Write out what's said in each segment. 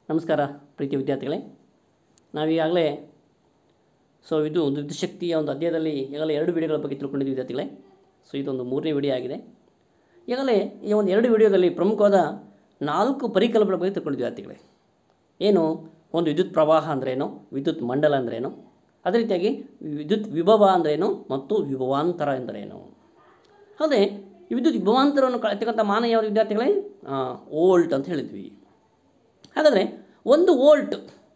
ನಮಸ್ಕಾರ ಪ್ರೀತಿ ವಿದ್ಯಾರ್ಥಿಗಳೇ ನಾವೀಗಾಗಲೇ ಸೊ ಇದು ಒಂದು ವಿದ್ಯುಚ್ಛಕ್ತಿಯ ಒಂದು ಅಧ್ಯಾಯದಲ್ಲಿ ಈಗಾಗಲೇ ಎರಡು ವಿಡಿಯೋಗಳ ಬಗ್ಗೆ ತಿಳ್ಕೊಂಡಿದ್ದೀವಿ ವಿದ್ಯಾರ್ಥಿಗಳೇ ಸೊ ಇದೊಂದು ಮೂರನೇ ವಿಡಿಯೋ ಆಗಿದೆ ಈಗಾಗಲೇ ಈ ಒಂದು ಎರಡು ವಿಡಿಯೋದಲ್ಲಿ ಪ್ರಮುಖವಾದ ನಾಲ್ಕು ಪರಿಕಲ್ಪನೆಗಳ ಬಗ್ಗೆ ತಿಳ್ಕೊಂಡಿದ್ದೀವಿ ವಿದ್ಯಾರ್ಥಿಗಳೇ ಏನು ಒಂದು ವಿದ್ಯುತ್ ಪ್ರವಾಹ ಅಂದ್ರೇನು ವಿದ್ಯುತ್ ಮಂಡಲ ಅಂದ್ರೇನು ಅದೇ ರೀತಿಯಾಗಿ ವಿದ್ಯುತ್ ವಿಭವ ಅಂದ್ರೇನು ಮತ್ತು ವಿಭವಾಂತರ ಎಂದರೇನು ಅದೇ ಈ ವಿದ್ಯುತ್ ವಿಭವಾಂತರವನ್ನು ಕಳ್ತಕ್ಕಂಥ ಮಾನ ಯಾವ ವಿದ್ಯಾರ್ಥಿಗಳೇ ಓಲ್ಟ್ ಅಂತ ಹೇಳಿದ್ವಿ ಹಾಗಾದರೆ ಒಂದು ವೋಲ್ಟ್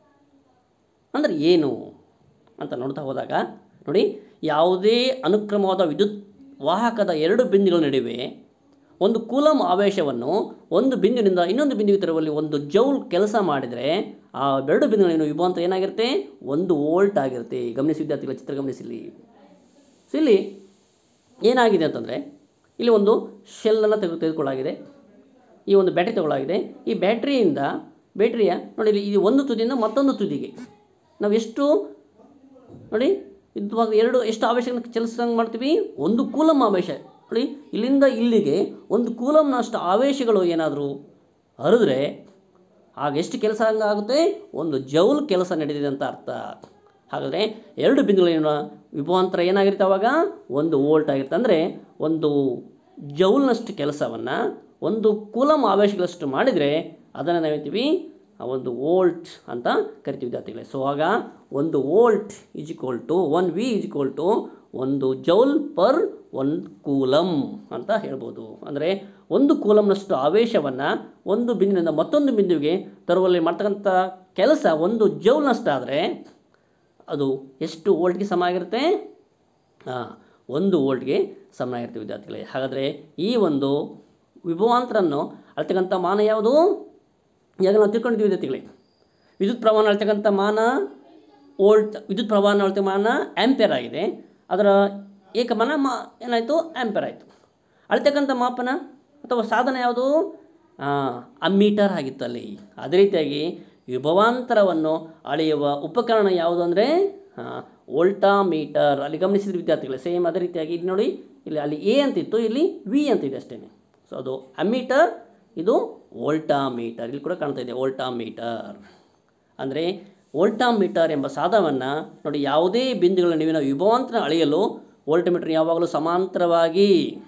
ಅಂದರೆ ಏನು ಅಂತ ನೋಡ್ತಾ ಹೋದಾಗ ನೋಡಿ ಯಾವುದೇ ಅನುಕ್ರಮವಾದ ವಿದ್ಯುತ್ ವಾಹಕದ ಎರಡು ಬಿಂದುಗಳ ನಡುವೆ ಒಂದು ಕೂಲಂ ಆವೇಶವನ್ನು ಒಂದು ಬಿಂದುವಿನಿಂದ ಇನ್ನೊಂದು ಬಿಂದುವಿಗೆ ತರುವಲ್ಲಿ ಒಂದು ಜೌಲ್ ಕೆಲಸ ಮಾಡಿದರೆ ಆ ಎರಡು ಬಿಂದುಗಳಿನ ವಿಭವಾಂತರ ಏನಾಗಿರುತ್ತೆ ಒಂದು ವೋಲ್ಟ್ ಆಗಿರುತ್ತೆ ಗಮನಿಸಿ ವಿದ್ಯಾರ್ಥಿಗಳ ಚಿತ್ರ ಗಮನಿಸಿಲ್ಲಿ ಸೊ ಇಲ್ಲಿ ಏನಾಗಿದೆ ಅಂತಂದರೆ ಇಲ್ಲಿ ಒಂದು ಶೆಲ್ಲನ್ನು ತೆಗೆದು ತೆಗೆದುಕೊಳ್ಳಾಗಿದೆ ಈ ಒಂದು ಬ್ಯಾಟ್ರಿ ತಗೊಳ್ಳಾಗಿದೆ ಈ ಬ್ಯಾಟ್ರಿಯಿಂದ ಬ್ಯಾಟ್ರಿಯ ನೋಡಿ ಇಲ್ಲಿ ಇದು ಒಂದು ತುದಿಯಿಂದ ಮತ್ತೊಂದು ತುದಿಗೆ ನಾವು ಎಷ್ಟು ನೋಡಿ ಇದ್ವಾಗ ಎರಡು ಎಷ್ಟು ಆವೇಶಗಳನ್ನು ಚಲಿಸಂಗೆ ಮಾಡ್ತೀವಿ ಒಂದು ಕೂಲಂ ಆವೇಶ ನೋಡಿ ಇಲ್ಲಿಂದ ಇಲ್ಲಿಗೆ ಒಂದು ಕೂಲಂನಷ್ಟು ಆವೇಶಗಳು ಏನಾದರೂ ಹರಿದ್ರೆ ಆಗ ಎಷ್ಟು ಕೆಲಸ ಹಂಗಾಗುತ್ತೆ ಒಂದು ಜೌಲ್ ಕೆಲಸ ನಡೆದಿದೆ ಅಂತ ಅರ್ಥ ಹಾಗಾದರೆ ಎರಡು ಬಿಂದುಗಳಿನ ವಿಭವಾಂತರ ಏನಾಗಿರುತ್ತೆ ಅವಾಗ ಒಂದು ವೋಲ್ಟ್ ಆಗಿರುತ್ತೆ ಅಂದರೆ ಒಂದು ಜೌಲ್ನಷ್ಟು ಕೆಲಸವನ್ನು ಒಂದು ಕೂಲಂ ಆವೇಶಗಳಷ್ಟು ಮಾಡಿದರೆ ಅದನ್ನು ನಾವೇಂತೀವಿ ಆ ಒಂದು ವೋಲ್ಟ್ ಅಂತ ಕರಿತೀವಿ ವಿದ್ಯಾರ್ಥಿಗಳೇ ಸೊ ಆಗ ಒಂದು volt is equal to one V is equal to ಒಂದು ಜೌಲ್ ಪರ್ ಒಂದು ಕೂಲಂ ಅಂತ ಹೇಳ್ಬೋದು ಅಂದರೆ ಒಂದು ಕೂಲಂನಷ್ಟು ಆವೇಶವನ್ನು ಒಂದು ಬಿಂದುವಿನಿಂದ ಮತ್ತೊಂದು ಬಿಂದುವಿಗೆ ತರುವಲ್ಲಿ ಮಾಡ್ತಕ್ಕಂಥ ಕೆಲಸ ಒಂದು ಜೌಲ್ನಷ್ಟಾದರೆ ಅದು ಎಷ್ಟು ವೋಲ್ಟ್ಗೆ ಸಮ ಆಗಿರುತ್ತೆ ಹಾಂ ಒಂದು ವೋಲ್ಟ್ಗೆ ಸಮ ಆಗಿರುತ್ತೆ ವಿದ್ಯಾರ್ಥಿಗಳೇ ಹಾಗಾದರೆ ಈ ಒಂದು ವಿಭವಾಂತರನ್ನು ಅಳ್ತಕ್ಕಂಥ ಮಾನ ಯಾವುದು ಈಗ ನಾವು ತಿಳ್ಕೊಂಡಿದ್ದೀವಿ ವಿದ್ಯಾರ್ಥಿಗಳೇ ವಿದ್ಯುತ್ ಪ್ರವಾಹನ ಅಳ್ತಕ್ಕಂಥ ಮಾನ ವೋಲ್ಟ್ ವಿದ್ಯುತ್ ಪ್ರವಾಹನ ಅಳ್ತ ಮಾನ ಆ್ಯಂಪೇರ್ ಆಗಿದೆ ಅದರ ಏಕಮಾನ ಮಾ ಏನಾಯಿತು ಆ್ಯಂಪೇರ್ ಆಯಿತು ಅಳ್ತಕ್ಕಂಥ ಮಾಪನ ಅಥವಾ ಸಾಧನ ಯಾವುದು ಅಮ್ಮೀಟರ್ ಆಗಿತ್ತು ಅಲ್ಲಿ ಅದೇ ರೀತಿಯಾಗಿ ವಿಭವಾಂತರವನ್ನು ಅಳೆಯುವ ಉಪಕರಣ ಯಾವುದು ಅಂದರೆ ವೋಲ್ಟಾಮೀಟರ್ ಅಲ್ಲಿ ಗಮನಿಸಿದ ವಿದ್ಯಾರ್ಥಿಗಳೇ ಸೇಮ್ ಅದೇ ರೀತಿಯಾಗಿ ಇಲ್ಲಿ ನೋಡಿ ಇಲ್ಲಿ ಅಲ್ಲಿ ಎ ಅಂತಿತ್ತು ಇಲ್ಲಿ ವಿ ಅಂತಿದೆ ಅಷ್ಟೇ ಸೊ ಅದು ಅಮ್ಮೀಟರ್ ಇದು ವೋಲ್ಟಾಮೀಟರ್ ಇಲ್ಲಿ ಕೂಡ ಕಾಣ್ತಾ ಇದೆ ವೋಲ್ಟಾಮೀಟರ್ ಅಂದರೆ ವೋಲ್ಟಾಮೀಟರ್ ಎಂಬ ಸಾಧನವನ್ನು ನೋಡಿ ಯಾವುದೇ ಬಿಂದುಗಳ ನಡುವಿನ ವಿಭವಾಂತರ ಅಳೆಯಲು ವೋಲ್ಟಮೀಟರ್ ಯಾವಾಗಲೂ ಸಮಾಂತರವಾಗಿ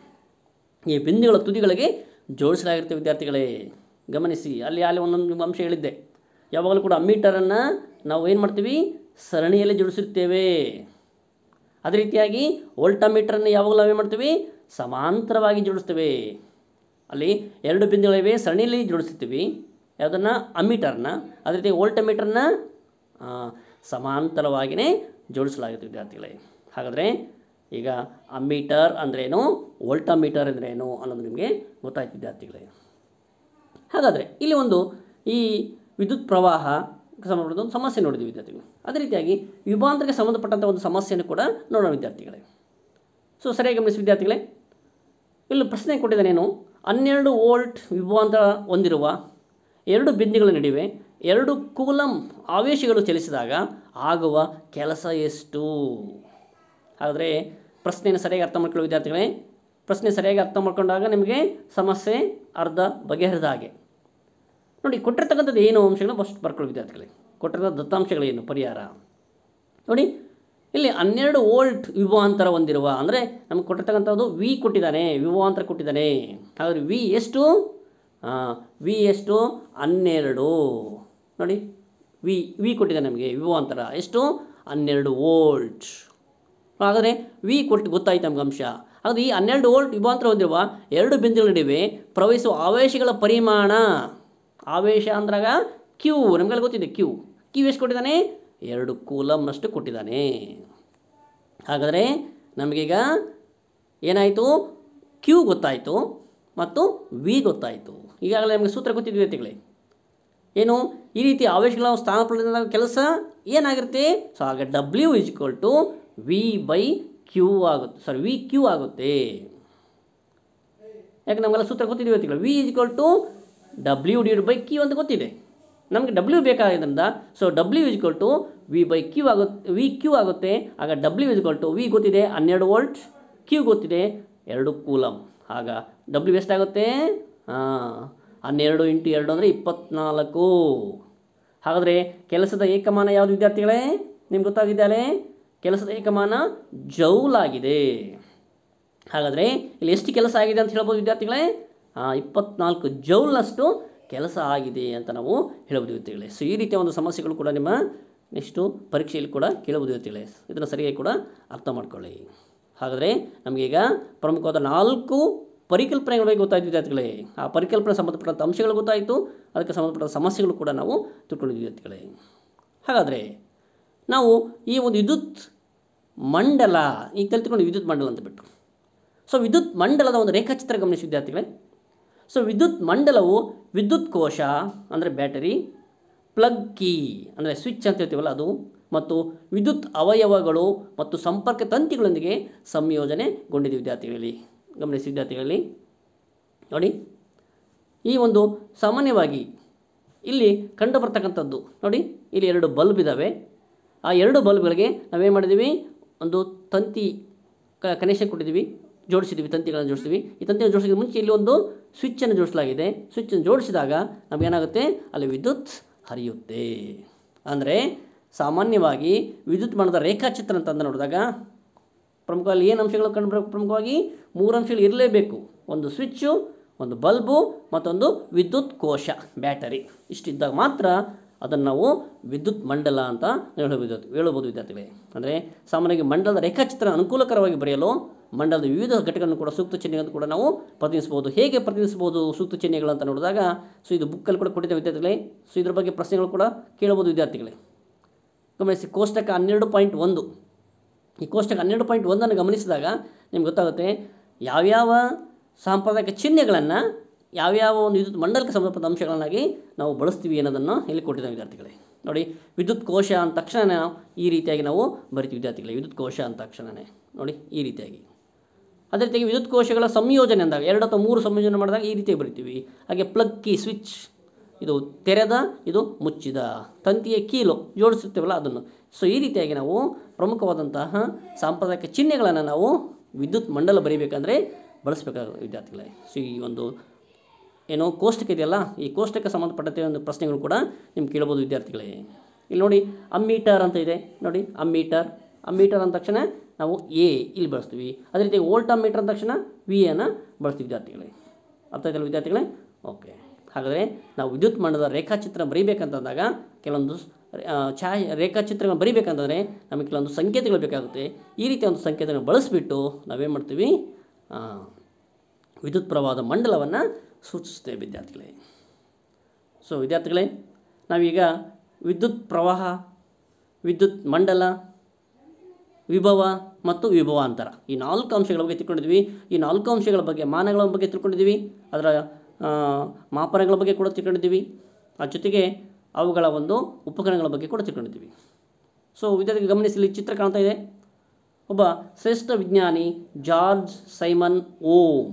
ಈ ಬಿಂದುಗಳ ತುದಿಗಳಿಗೆ ಜೋಡಿಸಲಾಗಿರುತ್ತೆ ವಿದ್ಯಾರ್ಥಿಗಳೇ ಗಮನಿಸಿ ಅಲ್ಲಿ ಅಲ್ಲಿ ಒಂದೊಂದು ಅಂಶ ಹೇಳಿದ್ದೆ ಯಾವಾಗಲೂ ಕೂಡ ಅಮ್ಮೀಟರನ್ನು ನಾವು ಏನು ಮಾಡ್ತೀವಿ ಸರಣಿಯಲ್ಲಿ ಜೋಡಿಸುತ್ತೇವೆ ಅದೇ ರೀತಿಯಾಗಿ ವೋಲ್ಟಾಮೀಟರನ್ನು ಯಾವಾಗಲೂ ನಾವೇನು ಮಾಡ್ತೀವಿ ಸಮಾಂತರವಾಗಿ ಜೋಡಿಸ್ತೇವೆ ಅಲ್ಲಿ ಎರಡು ಬಿಂದುಗಳಿವೆ ಸರಣಿಯಲ್ಲಿ ಜೋಡಿಸ್ತೀವಿ ಯಾವುದನ್ನು ಅಮ್ಮೀಟರ್ನ ಅದೇ ರೀತಿ ವೋಲ್ಟಮೀಟರ್ನ ಸಮಾಂತರವಾಗಿಯೇ ಜೋಡಿಸಲಾಗುತ್ತೆ ವಿದ್ಯಾರ್ಥಿಗಳೇ ಹಾಗಾದರೆ ಈಗ ಅಮ್ಮೀಟರ್ ಅಂದ್ರೇನು ವೋಲ್ಟಾಮೀಟರ್ ಅಂದ್ರೇನು ಅನ್ನೋದು ನಿಮಗೆ ಗೊತ್ತಾಯ್ತು ವಿದ್ಯಾರ್ಥಿಗಳೇ ಹಾಗಾದರೆ ಇಲ್ಲಿ ಒಂದು ಈ ವಿದ್ಯುತ್ ಪ್ರವಾಹ ಸಂಬಂಧಪಟ್ಟ ಒಂದು ಸಮಸ್ಯೆ ನೋಡಿದ್ವಿ ವಿದ್ಯಾರ್ಥಿಗಳು ಅದೇ ರೀತಿಯಾಗಿ ವಿಭಾಂತರಕ್ಕೆ ಸಂಬಂಧಪಟ್ಟಂಥ ಒಂದು ಸಮಸ್ಯೆಯನ್ನು ಕೂಡ ನೋಡೋಣ ವಿದ್ಯಾರ್ಥಿಗಳೇ ಸೊ ಸರಿಯಾಗಿ ಗಮನಿಸಿ ವಿದ್ಯಾರ್ಥಿಗಳೇ ಇಲ್ಲಿ ಪ್ರಶ್ನೆ ಕೊಟ್ಟಿದ್ದಾನೇನು ಹನ್ನೆರಡು ವೋಲ್ಟ್ ವಿಭವಾಂತರ ಹೊಂದಿರುವ ಎರಡು ಬಿಂದುಗಳ ನಡುವೆ ಎರಡು ಕೂಲಂ ಆವೇಶಗಳು ಚಲಿಸಿದಾಗ ಆಗುವ ಕೆಲಸ ಎಷ್ಟು ಹಾಗಾದರೆ ಪ್ರಶ್ನೆಯನ್ನು ಸರಿಯಾಗಿ ಅರ್ಥ ಮಾಡ್ಕೊಳ್ಳೋ ವಿದ್ಯಾರ್ಥಿಗಳೇ ಪ್ರಶ್ನೆ ಸರಿಯಾಗಿ ಅರ್ಥ ಮಾಡ್ಕೊಂಡಾಗ ನಿಮಗೆ ಸಮಸ್ಯೆ ಅರ್ಧ ಬಗೆಹರಿದ ಹಾಗೆ ನೋಡಿ ಕೊಟ್ಟಿರ್ತಕ್ಕಂಥದ್ದು ಏನು ಅಂಶಗಳನ್ನ ಫಸ್ಟ್ ಬರ್ಕೊಳ್ಳೋ ವಿದ್ಯಾರ್ಥಿಗಳೇ ಕೊಟ್ಟಿರ್ತಕ್ಕಂಥ ದತ್ತಾಂಶಗಳೇನು ಪರಿಹಾರ ನೋಡಿ ಇಲ್ಲಿ ಹನ್ನೆರಡು ವೋಲ್ಟ್ ವಿಭವಾಂತರ ಹೊಂದಿರುವ ಅಂದರೆ ನಮಗೆ ಕೊಟ್ಟಿರ್ತಕ್ಕಂಥದ್ದು ವಿ ಕೊಟ್ಟಿದ್ದಾನೆ ವಿಭವಾಂತರ ಕೊಟ್ಟಿದ್ದಾನೆ ಹಾಗಾದರೆ ವಿ ಎಷ್ಟು ವಿ ಎಷ್ಟು ಹನ್ನೆರಡು ನೋಡಿ ವಿ ವಿ ಕೊಟ್ಟಿದ್ದಾನೆ ನಮಗೆ ವಿಭವಾಂತರ ಎಷ್ಟು ಹನ್ನೆರಡು ವೋಲ್ಟ್ ಹಾಗಾದರೆ ವಿ ಕೊಟ್ಟು ಗೊತ್ತಾಯ್ತು ನಮ್ಗೆ ಅಂಶ ಹಾಗಾದರೆ ಈ ಹನ್ನೆರಡು ವೋಲ್ಟ್ ವಿಭವಾಂತರ ಹೊಂದಿರುವ ಎರಡು ಬಿಂದುಗಳ ನಡುವೆ ಪ್ರವಹಿಸುವ ಆವೇಶಗಳ ಪರಿಮಾಣ ಆವೇಶ ಅಂದ್ರಾಗ ಕ್ಯೂ ನಮಗೆಲ್ಲ ಗೊತ್ತಿದೆ ಕ್ಯೂ ಕ್ಯೂ ಎಷ್ಟು ಕೊಟ್ಟಿದ್ದಾನೆ ಎರಡು ಕೂಲಮ್ನಷ್ಟು ಕೊಟ್ಟಿದ್ದಾನೆ ಹಾಗಾದರೆ ನಮಗೀಗ ಏನಾಯಿತು ಕ್ಯೂ ಗೊತ್ತಾಯಿತು ಮತ್ತು ವಿ ಗೊತ್ತಾಯಿತು ಈಗಾಗಲೇ ನಮಗೆ ಸೂತ್ರ ಗೊತ್ತಿದ್ವಿ ವ್ಯಕ್ತಿಗಳೇ ಏನು ಈ ರೀತಿ ಆವೇಶಗಳ ಸ್ಥಾನ ಪಡೆದ ಕೆಲಸ ಏನಾಗಿರುತ್ತೆ ಸೊ ಆಗ W is equal to V by Q ಆಗುತ್ತೆ ಸಾರಿ ವಿ ಕ್ಯೂ ಆಗುತ್ತೆ ಯಾಕೆ ನಮಗೆಲ್ಲ ಸೂತ್ರ ಗೊತ್ತಿದೆ ವ್ಯಕ್ತಿಗಳು V is equal to W divide by Q ಅಂತ ಗೊತ್ತಿದೆ ನಮಗೆ ಡಬ್ಲ್ಯೂ ಬೇಕಾಗಿದ್ದರಿಂದ so W is equal to V by Q ಆಗುತ್ತೆ ವಿ ಕ್ಯೂ ಆಗುತ್ತೆ ಆಗ W is equal to V ಗೊತ್ತಿದೆ ಹನ್ನೆರಡು ವೋಲ್ಟ್ ಕ್ಯೂ ಗೊತ್ತಿದೆ ಎರಡು ಕೂಲಮ್ ಆಗ ಡಬ್ಲ್ಯೂ ಎಷ್ಟಾಗುತ್ತೆ ಹಾಂ ಹನ್ನೆರಡು ಇಂಟು ಎರಡು ಅಂದರೆ ಇಪ್ಪತ್ತ್ನಾಲ್ಕು ಹಾಗಾದರೆ ಕೆಲಸದ ಏಕಮಾನ ಯಾವುದು ವಿದ್ಯಾರ್ಥಿಗಳೇ ನಿಮ್ಗೆ ಗೊತ್ತಾಗಿದ್ದಾಳೆ ಕೆಲಸದ ಏಕಮಾನ ಜೌಲ್ ಆಗಿದೆ ಹಾಗಾದರೆ ಇಲ್ಲಿ ಎಷ್ಟು ಕೆಲಸ ಆಗಿದೆ ಅಂತ ಹೇಳ್ಬೋದು ವಿದ್ಯಾರ್ಥಿಗಳೇ ಆ, ಇಪ್ಪತ್ನಾಲ್ಕು ಜೌಲ್ನಷ್ಟು ಕೆಲಸ ಆಗಿದೆ ಅಂತ ನಾವು ಹೇಳ್ಬೋದು ವಿದ್ಯಾರ್ಥಿಗಳೇ ಸೊ ಈ ರೀತಿಯ ಒಂದು ಸಮಸ್ಯೆಗಳು ಕೂಡ ನಿಮ್ಮ ನೆಕ್ಸ್ಟು ಪರೀಕ್ಷೆಯಲ್ಲಿ ಕೂಡ ಕೇಳಬಹುದು ವಿದ್ಯಾರ್ಥಿಗಳೇ ಇದನ್ನು ಸರಿಯಾಗಿ ಕೂಡ ಅರ್ಥ ಮಾಡ್ಕೊಳ್ಳಿ ಹಾಗಾದರೆ ನಮಗೀಗ ಪ್ರಮುಖವಾದ ನಾಲ್ಕು ಪರಿಕಲ್ಪನೆಗಳ ಬಗ್ಗೆ ಗೊತ್ತಾಯ್ತು ವಿದ್ಯಾರ್ಥಿಗಳೇ ಆ ಪರಿಕಲ್ಪನೆ ಸಂಬಂಧಪಟ್ಟಂಥ ಅಂಶಗಳು ಗೊತ್ತಾಯಿತು ಅದಕ್ಕೆ ಸಂಬಂಧಪಟ್ಟ ಸಮಸ್ಯೆಗಳು ಕೂಡ ನಾವು ತಿಳ್ಕೊಂಡಿದ್ವಿ ವಿದ್ಯಾರ್ಥಿಗಳೇ ಹಾಗಾದರೆ ನಾವು ಈ ಒಂದು ವಿದ್ಯುತ್ ಮಂಡಲ ಈಗ ಕಲ್ತ್ಕೊಂಡು ವಿದ್ಯುತ್ ಮಂಡಲ ಅಂತ ಬಿಟ್ಟು ಸೊ ವಿದ್ಯುತ್ ಮಂಡಲದ ಒಂದು ರೇಖಾಚಿತ್ರ ಗಮನಿಸಿ ವಿದ್ಯಾರ್ಥಿಗಳೇ ಸೊ ವಿದ್ಯುತ್ ಮಂಡಲವು ವಿದ್ಯುತ್ ಕೋಶ ಅಂದರೆ ಬ್ಯಾಟರಿ ಪ್ಲಗ್ ಕೀ ಅಂದರೆ ಸ್ವಿಚ್ ಅಂತ ಹೇಳ್ತೀವಲ್ಲ ಅದು ಮತ್ತು ವಿದ್ಯುತ್ ಅವಯವಗಳು ಮತ್ತು ಸಂಪರ್ಕ ತಂತಿಗಳೊಂದಿಗೆ ಸಂಯೋಜನೆಗೊಂಡಿದೆ ವಿದ್ಯಾರ್ಥಿಗಳಲ್ಲಿ ಗಮನಿಸಿ ವಿದ್ಯಾರ್ಥಿಗಳಲ್ಲಿ ನೋಡಿ ಈ ಒಂದು ಸಾಮಾನ್ಯವಾಗಿ ಇಲ್ಲಿ ಕಂಡು ಬರ್ತಕ್ಕಂಥದ್ದು ನೋಡಿ ಇಲ್ಲಿ ಎರಡು ಬಲ್ಬ್ ಇದ್ದಾವೆ ಆ ಎರಡು ಬಲ್ಬ್ಗಳಿಗೆ ನಾವೇನು ಮಾಡಿದ್ದೀವಿ ಒಂದು ತಂತಿ ಕ ಕನೆಕ್ಷನ್ ಕೊಟ್ಟಿದ್ದೀವಿ ಜೋಡಿಸಿದ್ದೀವಿ ತಂತಿಗಳನ್ನು ಜೋಡಿಸಿದ್ವಿ ಈ ತಂತಿಯನ್ನು ಜೋಡಿಸಿದ ಮುಂಚೆ ಇಲ್ಲಿ ಒಂದು ಸ್ವಿಚ್ಚನ್ನು ಜೋಡಿಸಲಾಗಿದೆ ಸ್ವಿಚ್ಚನ್ನು ಜೋಡಿಸಿದಾಗ ನಮಗೇನಾಗುತ್ತೆ ಅಲ್ಲಿ ವಿದ್ಯುತ್ ಹರಿಯುತ್ತೆ ಅಂದರೆ ಸಾಮಾನ್ಯವಾಗಿ ವಿದ್ಯುತ್ ಮಣದ ರೇಖಾಚಿತ್ರ ಅಂತ ಅಂದ ನೋಡಿದಾಗ ಪ್ರಮುಖವಾಗಿ ಏನು ಅಂಶಗಳು ಕಂಡುಬರಬೇಕು ಪ್ರಮುಖವಾಗಿ ಮೂರು ಅಂಶಗಳು ಇರಲೇಬೇಕು ಒಂದು ಸ್ವಿಚ್ಚು ಒಂದು ಬಲ್ಬು ಮತ್ತೊಂದು ವಿದ್ಯುತ್ ಕೋಶ ಬ್ಯಾಟರಿ ಇಷ್ಟಿದ್ದಾಗ ಮಾತ್ರ ಅದನ್ನು ನಾವು ವಿದ್ಯುತ್ ಮಂಡಲ ಅಂತ ಹೇಳಬಹುದು ಹೇಳಬಹುದು ವಿದ್ಯಾರ್ಥಿಗಳೇ ಅಂದರೆ ಸಾಮಾನ್ಯವಾಗಿ ಮಂಡಲದ ರೇಖಾಚಿತ್ರ ಅನುಕೂಲಕರವಾಗಿ ಬರೆಯಲು ಮಂಡಲದ ವಿವಿಧ ಘಟಕಗಳನ್ನು ಕೂಡ ಸೂಕ್ತ ಚಿಹ್ನೆಗಳನ್ನು ಕೂಡ ನಾವು ಪ್ರತಿನಿಧಿಸಬಹುದು ಹೇಗೆ ಪ್ರತಿನಿಧಿಸಬಹುದು ಸೂಕ್ತ ಚಿಹ್ನೆಗಳು ಅಂತ ನೋಡಿದಾಗ ಸೊ ಇದು ಬುಕ್ಕಲ್ಲಿ ಕೂಡ ಕೊಟ್ಟಿದ್ದೇವೆ ವಿದ್ಯಾರ್ಥಿಗಳೇ ಸೊ ಇದ್ರ ಬಗ್ಗೆ ಪ್ರಶ್ನೆಗಳು ಕೂಡ ಕೇಳಬಹುದು ವಿದ್ಯಾರ್ಥಿಗಳೇ ಗಮನಿಸಿ ಕೋಷ್ಟಕ ಹನ್ನೆರಡು ಪಾಯಿಂಟ್ ಒಂದು ಈ ಕೋಷ್ಟಕ ಹನ್ನೆರಡು ಪಾಯಿಂಟ್ ಒಂದನ್ನು ಗಮನಿಸಿದಾಗ ನಿಮ್ಗೆ ಗೊತ್ತಾಗುತ್ತೆ ಯಾವ್ಯಾವ ಸಾಂಪ್ರದಾಯಿಕ ಚಿಹ್ನೆಗಳನ್ನು ಯಾವ್ಯಾವ ಒಂದು ವಿದ್ಯುತ್ ಮಂಡಲಕ್ಕೆ ಸಂಬಂಧಪಟ್ಟ ಅಂಶಗಳನ್ನಾಗಿ ನಾವು ಬಳಸ್ತೀವಿ ಅನ್ನೋದನ್ನು ಇಲ್ಲಿ ಕೊಟ್ಟಿದ್ದಾವೆ ವಿದ್ಯಾರ್ಥಿಗಳೇ ನೋಡಿ ವಿದ್ಯುತ್ ಕೋಶ ಅಂದ ತಕ್ಷಣ ನಾವು ಈ ರೀತಿಯಾಗಿ ನಾವು ಬರಿತೀವಿ ವಿದ್ಯಾರ್ಥಿಗಳೇ ವಿದ್ಯುತ್ ಕೋಶ ಅಂದ ತಕ್ಷಣವೇ ನೋಡಿ ಈ ರೀತಿಯಾಗಿ ಅದೇ ರೀತಿಯಾಗಿ ವಿದ್ಯುತ್ ಕೋಶಗಳ ಸಂಯೋಜನೆ ಅಂದಾಗ ಎರಡು ಅಥವಾ ಮೂರು ಸಂಯೋಜನೆ ಮಾಡಿದಾಗ ಈ ರೀತಿಯಾಗಿ ಬರಿತೀವಿ ಹಾಗೆ ಪ್ಲಗ್ ಕೀ ಸ್ವಿಚ್ ಇದು ತೆರೆದ ಇದು ಮುಚ್ಚಿದ ತಂತಿಯ ಕೀಲು ಜೋಡಿಸುತ್ತೇವಲ್ಲ ಅದನ್ನು ಸೊ ಈ ರೀತಿಯಾಗಿ ನಾವು ಪ್ರಮುಖವಾದಂತಹ ಸಾಂಪ್ರದಾಯಿಕ ಚಿಹ್ನೆಗಳನ್ನು ನಾವು ವಿದ್ಯುತ್ ಮಂಡಲ ಬರೀಬೇಕಂದ್ರೆ ಬಳಸಬೇಕಾಗುತ್ತೆ ವಿದ್ಯಾರ್ಥಿಗಳೇ ಸೊ ಈ ಒಂದು ಏನೋ ಕೋಷ್ಟಕ ಇದೆಯಲ್ಲ ಈ ಕೋಷ್ಟಕ್ಕೆ ಸಂಬಂಧಪಟ್ಟಂತೆ ಒಂದು ಪ್ರಶ್ನೆಗಳು ಕೂಡ ನಿಮ್ಗೆ ಕೇಳ್ಬೋದು ವಿದ್ಯಾರ್ಥಿಗಳೇ ಇಲ್ಲಿ ನೋಡಿ ಅಮ್ಮೀಟರ್ ಅಂತ ಇದೆ ನೋಡಿ ಅಮ್ಮೀಟರ್ ಅಮ್ಮೀಟರ್ ಅಂದ ತಕ್ಷಣ ನಾವು ಎ ಇಲ್ಲಿ ಬಳಸ್ತೀವಿ ಅದೇ ರೀತಿ ವೋಲ್ಟ್ ಅಮ್ಮೀಟರ್ ಅಂದ ತಕ್ಷಣ ವಿ ಅನ್ನು ಬಳಸ್ತೀವಿ ವಿದ್ಯಾರ್ಥಿಗಳೇ ಅರ್ಥ ಆಯ್ತಲ್ಲ ವಿದ್ಯಾರ್ಥಿಗಳೇ ಓಕೆ ಹಾಗಾದರೆ ನಾವು ವಿದ್ಯುತ್ ಮಂಡಲದ ರೇಖಾಚಿತ್ರ ಬರೀಬೇಕಂತಂದಾಗ ಕೆಲವೊಂದು ಆ, ಛಾಯ್ ರೇಖಾಚಿತ್ರಗಳನ್ನು ಬರೀಬೇಕಂತಂದರೆ ನಮಗೆ ಕೆಲವೊಂದು ಸಂಕೇತಗಳು ಬೇಕಾಗುತ್ತೆ ಈ ರೀತಿಯ ಒಂದು ಸಂಕೇತಗಳನ್ನು ಬಳಸಿಬಿಟ್ಟು ನಾವೇನು ಮಾಡ್ತೀವಿ ಆ, ವಿದ್ಯುತ್ ಪ್ರವಾಹದ ಮಂಡಲವನ್ನು ಸೂಚಿಸುತ್ತೇವೆ ವಿದ್ಯಾರ್ಥಿಗಳೇ ಸೊ ವಿದ್ಯಾರ್ಥಿಗಳೇ ನಾವೀಗ ವಿದ್ಯುತ್ ಪ್ರವಾಹ ವಿದ್ಯುತ್ ಮಂಡಲ ವಿಭವ ಮತ್ತು ವಿಭವಾಂತರ ಈ ನಾಲ್ಕು ಅಂಶಗಳ ಬಗ್ಗೆ ತಿಳ್ಕೊಂಡಿದ್ವಿ ಈ ನಾಲ್ಕು ಅಂಶಗಳ ಬಗ್ಗೆ ಮಾನಗಳ ಬಗ್ಗೆ ತಿಳ್ಕೊಂಡಿದ್ದೀವಿ ಅದರ ಆ, ಮಾಪನಗಳ ಬಗ್ಗೆ ಕೂಡ ತಿಳ್ಕೊಂಡಿದ್ದೀವಿ ಆ ಜೊತೆಗೆ ಅವುಗಳ ಒಂದು ಉಪಕರಣಗಳ ಬಗ್ಗೆ ಕೂಡ ತಿಳ್ಕೊಂಡಿದ್ದೀವಿ ಸೊ ವಿದ್ಯಾರ್ಥಿ ಗಮನಿಸಿ ಇಲ್ಲಿ ಚಿತ್ರ ಕಾಣ್ತಾ ಇದೆ ಒಬ್ಬ ಶ್ರೇಷ್ಠ ವಿಜ್ಞಾನಿ ಜಾರ್ಜ್ ಸೈಮನ್ ಓಂ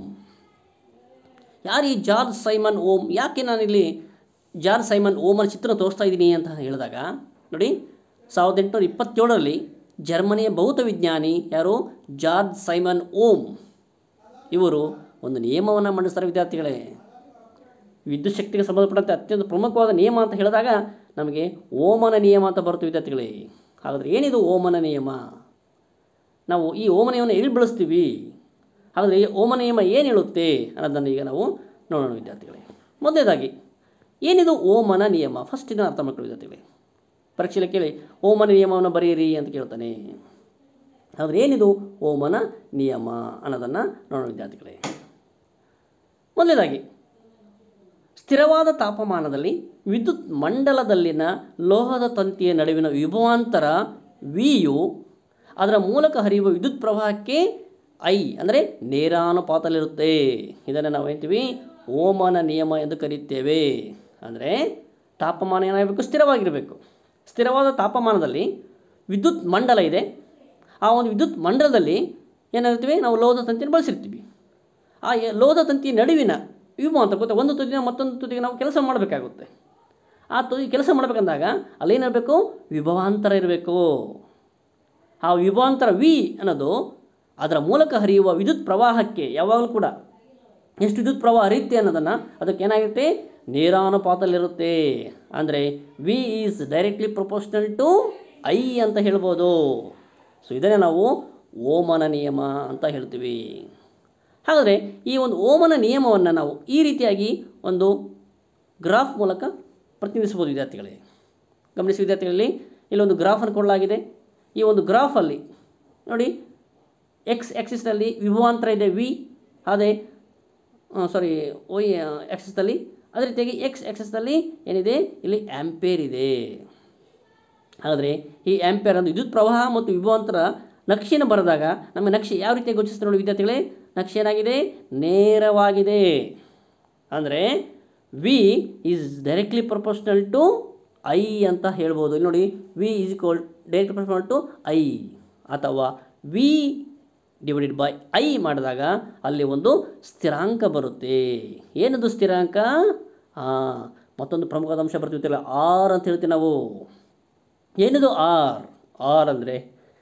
ಯಾರು ಈ ಜಾರ್ಜ್ ಸೈಮನ್ ಓಂ ಯಾಕೆ ನಾನಿಲ್ಲಿ ಜಾರ್ಜ್ ಸೈಮನ್ ಓಮನ ಚಿತ್ರ ತೋರಿಸ್ತಾ ಇದ್ದೀನಿ ಅಂತ ಹೇಳಿದಾಗ ನೋಡಿ ಸಾವಿರದ ಎಂಟುನೂರ ಇಪ್ಪತ್ತೇಳರಲ್ಲಿ ಜರ್ಮನಿಯ ಭೌತ ವಿಜ್ಞಾನಿ ಯಾರು ಜಾರ್ಜ್ ಸೈಮನ್ ಓಂ ಇವರು ಒಂದು ನಿಯಮವನ್ನು ಮಂಡಿಸ್ತಾರೆ ವಿದ್ಯಾರ್ಥಿಗಳೇ ವಿದ್ಯುತ್ ಶಕ್ತಿಗೆ ಸಂಬಂಧಪಟ್ಟಂತೆ ಅತ್ಯಂತ ಪ್ರಮುಖವಾದ ನಿಯಮ ಅಂತ ಹೇಳಿದಾಗ ನಮಗೆ ಓಮನ ನಿಯಮ ಅಂತ ಬರುತ್ತೆ ವಿದ್ಯಾರ್ಥಿಗಳೇ ಹಾಗಾದರೆ ಏನಿದು ಓಮನ ನಿಯಮ ನಾವು ಈ ಓಮ ನಿಯಮನ ಎಲ್ಲಿ ಬಳಸ್ತೀವಿ ಹಾಗಾದರೆ ಈ ಓಮ ನಿಯಮ ಏನು ಹೇಳುತ್ತೆ ಅನ್ನೋದನ್ನು ಈಗ ನಾವು ನೋಡೋಣ ವಿದ್ಯಾರ್ಥಿಗಳೇ ಮೊದಲನೇದಾಗಿ ಏನಿದು ಓಮನ ನಿಯಮ ಫಸ್ಟ್ ಇದನ್ನು ಅರ್ಥ ಮಾಡ್ಕೊಳ್ಳಿ ವಿದ್ಯಾರ್ಥಿಗಳೇ ಪರೀಕ್ಷೆಯಲ್ಲಿ ಕೇಳಿ ಓಮನ ನಿಯಮವನ್ನು ಬರೆಯಿರಿ ಅಂತ ಕೇಳ್ತಾನೆ ಹಾಗಾದ್ರೆ ಏನಿದು ಓಮನ ನಿಯಮ ಅನ್ನೋದನ್ನು ನೋಡೋಣ ವಿದ್ಯಾರ್ಥಿಗಳೇ ಮೊದಲನೇದಾಗಿ ಸ್ಥಿರವಾದ ತಾಪಮಾನದಲ್ಲಿ ವಿದ್ಯುತ್ ಮಂಡಲದಲ್ಲಿನ ಲೋಹದ ತಂತಿಯ ನಡುವಿನ ವಿಭವಾಂತರ ವಿಯು ಅದರ ಮೂಲಕ ಹರಿಯುವ ವಿದ್ಯುತ್ ಪ್ರವಾಹಕ್ಕೆ ಐ ಅಂದರೆ ನೇರಾನುಪಾತದಲ್ಲಿರುತ್ತೆ ಇದನ್ನು ನಾವು ಹೇಳ್ತೀವಿ ಓಮನ ನಿಯಮ ಎಂದು ಕರೆಯುತ್ತೇವೆ ಅಂದರೆ ತಾಪಮಾನ ಏನಾಗಬೇಕು ಸ್ಥಿರವಾಗಿರಬೇಕು ಸ್ಥಿರವಾದ ತಾಪಮಾನದಲ್ಲಿ ವಿದ್ಯುತ್ ಮಂಡಲ ಇದೆ ಆ ಒಂದು ವಿದ್ಯುತ್ ಮಂಡಲದಲ್ಲಿ ಏನಾಗಿರ್ತೀವಿ ನಾವು ಲೋಹದ ತಂತಿಯನ್ನು ಬಳಸಿರ್ತೀವಿ ಆ ಎ- ಲೋಹದ ತಂತಿಯ ನಡುವಿನ ವಿಭವ ಅಂತ ಗೊತ್ತಾ ಒಂದು ತುದಿನ ಮತ್ತೊಂದು ತುದಿಗೆ ನಾವು ಕೆಲಸ ಮಾಡಬೇಕಾಗುತ್ತೆ ಆ ತುದಿ ಕೆಲಸ ಮಾಡಬೇಕಂದಾಗ ಅಲ್ಲೇನಿರಬೇಕು ವಿಭವಾಂತರ ಇರಬೇಕು ಆ ವಿಭವಾಂತರ ವಿ ಅನ್ನೋದು ಅದರ ಮೂಲಕ ಹರಿಯುವ ವಿದ್ಯುತ್ ಪ್ರವಾಹಕ್ಕೆ ಯಾವಾಗಲೂ ಕೂಡ ಎಷ್ಟು ವಿದ್ಯುತ್ ಪ್ರವಾಹ ಹರಿಯುತ್ತೆ ಅನ್ನೋದನ್ನು ಅದಕ್ಕೆ ಏನಾಗಿರುತ್ತೆ ನೇರಾನುಪಾತದಲ್ಲಿರುತ್ತೆ ಅಂದರೆ V is directly proportional to I ಅಂತ ಹೇಳ್ಬೋದು ಸೊ ಇದನ್ನೇ ನಾವು ಓಮನ ನಿಯಮ ಅಂತ ಹೇಳ್ತೀವಿ ಹಾಗಾದರೆ ಈ ಒಂದು ಓಮನ ನಿಯಮವನ್ನು ನಾವು ಈ ರೀತಿಯಾಗಿ ಒಂದು ಗ್ರಾಫ್ ಮೂಲಕ ಪ್ರತಿನಿಧಿಸ್ಬೋದು ವಿದ್ಯಾರ್ಥಿಗಳೇ ಗಮನಿಸಿ ವಿದ್ಯಾರ್ಥಿಗಳಲ್ಲಿ ಇಲ್ಲೊಂದು ಗ್ರಾಫನ್ನು ಕೊಡಲಾಗಿದೆ ಈ ಒಂದು ಗ್ರಾಫಲ್ಲಿ ನೋಡಿ ಎಕ್ಸ್ ಆ್ಯಕ್ಸಿಸ್ನಲ್ಲಿ ವಿಭವಾಂತರ ಇದೆ ವಿ ಅದೇ ಸಾರಿ ವೈ ಆ್ಯಕ್ಸಿಸ್ನಲ್ಲಿ ಅದೇ ರೀತಿಯಾಗಿ ಎಕ್ಸ್ ಆ್ಯಕ್ಸಿಸ್ನಲ್ಲಿ ಏನಿದೆ ಇಲ್ಲಿ ಆ್ಯಂಪೇರ್ ಇದೆ ಹಾಗಾದರೆ ಈ ಆ್ಯಂಪೇರ್ ಅಂದರೆ ವಿದ್ಯುತ್ ಪ್ರವಾಹ ಮತ್ತು ವಿಭವಾಂತರ ನಕ್ಷೆಯನ್ನು ಬರೆದಾಗ ನಮಗೆ ನಕ್ಷೆ ಯಾವ ರೀತಿ ಗೋಚಿಸ್ತದೆ ನೋಡಿ ವಿದ್ಯಾರ್ಥಿಗಳೇ ನಕ್ಷೆ ಏನಾಗಿದೆ ನೇರವಾಗಿದೆ ಅಂದರೆ V is directly proportional to I ಅಂತ ಹೇಳ್ಬೋದು ಇಲ್ಲಿ ನೋಡಿ V is equal direct proportional to I ಅಥವಾ ವಿ ಡಿವೈಡೆಡ್ ಬೈ ಐ ಮಾಡಿದಾಗ ಅಲ್ಲಿ ಒಂದು ಸ್ಥಿರಾಂಕ ಬರುತ್ತೆ ಏನದು ಸ್ಥಿರಾಂಕ ಹಾಂ ಮತ್ತೊಂದು ಪ್ರಮುಖವಾದ ಅಂಶ ಬರ್ತಿರ್ತಿಲ್ಲ ಆರ್ ಅಂತ ಹೇಳ್ತೀವಿ ನಾವು ಏನಿದು ಆರ್ ಆರ್ ಅಂದರೆ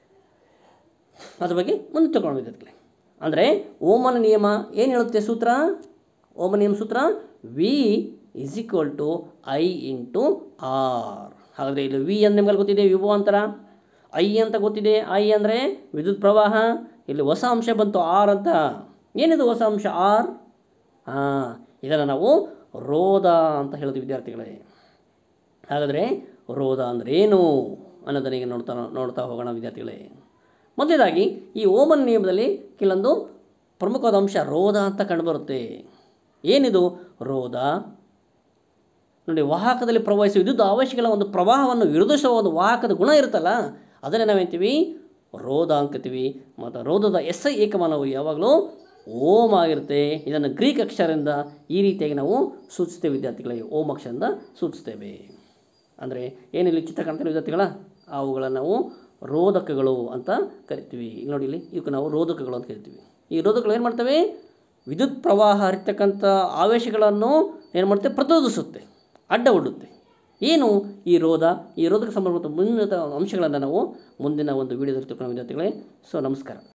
ಅದ್ರ ಬಗ್ಗೆ ಮುಂದೆ ತಗೊಂಡು ವಿದ್ಯಾರ್ಥಿಗಳೇ ಅಂದರೆ ಓಮನ ನಿಯಮ ಏನು ಹೇಳುತ್ತೆ ಸೂತ್ರ ಓಮನ ನಿಯಮ ಸೂತ್ರ V is equal to I into R ಹಾಗಾದರೆ ಇಲ್ಲಿ ವಿ ಅಂತ ನಿಮ್ಗೆ ಗೊತ್ತಿದೆ ವಿಭವಾಂತರ ಐ ಅಂತ ಗೊತ್ತಿದೆ ಐ ಅಂದರೆ ವಿದ್ಯುತ್ ಪ್ರವಾಹ ಇಲ್ಲಿ ಹೊಸ ಅಂಶ ಬಂತು ಆರ್ ಅಂತ ಏನಿದು ಹೊಸ ಅಂಶ ಆರ್ ಹಾಂ ಇದನ್ನು ನಾವು ರೋಧ ಅಂತ ಹೇಳ್ತೀವಿ ವಿದ್ಯಾರ್ಥಿಗಳೇ ಹಾಗಾದರೆ ರೋಧ ಅಂದರೆ ಏನು ಅನ್ನೋದನ್ನ ಈಗ ನೋಡ್ತಾ ನೋಡ್ತಾ ಹೋಗೋಣ ವಿದ್ಯಾರ್ಥಿಗಳೇ ಮೊದಲನೇದಾಗಿ ಈ ಓಮನ್ ನಿಯಮದಲ್ಲಿ ಕೆಲವೊಂದು ಪ್ರಮುಖವಾದ ಅಂಶ ರೋಧ ಅಂತ ಕಂಡುಬರುತ್ತೆ ಏನಿದು ರೋಧ ನೋಡಿ ವಾಹಕದಲ್ಲಿ ಪ್ರವಹಿಸುವ ವಿದ್ಯುತ್ ಆವೇಶಗಳ ಒಂದು ಪ್ರವಾಹವನ್ನು ವಿರೋಧಿಸುವ ಒಂದು ವಾಹಕದ ಗುಣ ಇರುತ್ತಲ್ಲ ಅದನ್ನೇ ನಾವೇಂತೀವಿ ರೋಧ ಅಂಕತೀವಿ ಮತ್ತು ರೋಧದ ಎಸ್ ಐ ಏಕಮಾನವು ಯಾವಾಗಲೂ ಓಮ್ ಆಗಿರುತ್ತೆ ಇದನ್ನು ಗ್ರೀಕ್ ಅಕ್ಷರದಿಂದ ಈ ರೀತಿಯಾಗಿ ನಾವು ಸೂಚಿಸ್ತೇವೆ ವಿದ್ಯಾರ್ಥಿಗಳಿಗೆ ಓಮ್ ಅಕ್ಷರದಿಂದ ಸೂಚಿಸ್ತೇವೆ ಅಂದರೆ ಏನಿಲ್ಲಿ ಚಿತ್ರ ಕಾಣ್ತಾರೆ ವಿದ್ಯಾರ್ಥಿಗಳ ಅವುಗಳನ್ನು ನಾವು ರೋಧಕಗಳು ಅಂತ ಕರಿತೀವಿ ಇಲ್ಲಿ ನೋಡಿ ಇಲ್ಲಿ ಇವಕ್ಕೆ ನಾವು ರೋಧಕಗಳು ಅಂತ ಕರಿತೀವಿ ಈ ರೋಧಕಗಳು ಏನು ಮಾಡ್ತವೆ ವಿದ್ಯುತ್ ಪ್ರವಾಹ ಹರಿತಕ್ಕಂಥ ಆವೇಶಗಳನ್ನು ಏನು ಮಾಡುತ್ತೆ ಪ್ರಚೋದಿಸುತ್ತೆ ಅಡ್ಡ ಒಡ್ಡುತ್ತೆ ಏನು ಈ ರೋಧ ಈ ರೋಧಕ ಸಂಬಂಧಪಟ್ಟ ಮುಂದಿನ ಅಂಶಗಳನ್ನು ನಾವು ಮುಂದಿನ ಒಂದು ವಿಡಿಯೋದಲ್ಲಿ ತಿಳ್ಕೊಳ್ಳೋ ವಿದ್ಯಾರ್ಥಿಗಳೇ ಸೊ ನಮಸ್ಕಾರ